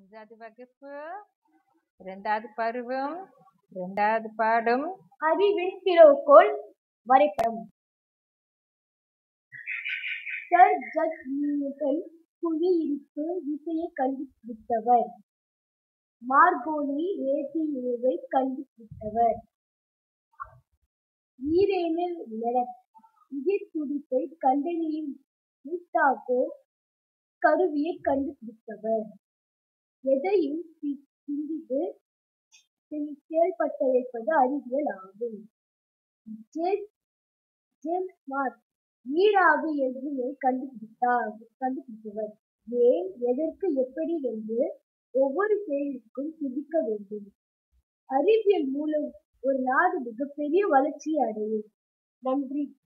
அஞ்சாவது வகுப்பு இரண்டாவது பருவம் இரண்டாவது பாடம் அறிவின் பிறகோள் வரைபடம் சர் ஜக் நியூட்டன் புவியீர்ப்பு விசையை கண்டுபிடித்தவர் மார்கோனி ரேடியோவை கண்டுபிடித்தவர் ஈரேனில் உயிர் துடிப்பை கண்டறியும் மீட்டாகோ கருவியை கண்டுபிடித்தவர் எதையும் சி- சிந்தித்து செ- செயல்பட வைப்பது அறிவியல் ஆகும் ஜேம்ஸ் ஜேம்ஸ் மார்க் நீராவி எதிரியை கண்டுபிடித்தார் கண்டுபிடித்தவர் ஏன் எதற்கு எப்படி என்று ஒவ்வொரு கேள்விக்கும் சிந்திக்க வேண்டும் அறிவியல் மூலம் ஒரு நாடு மிகப்பெரிய வளர்ச்சி அடையும் நன்றி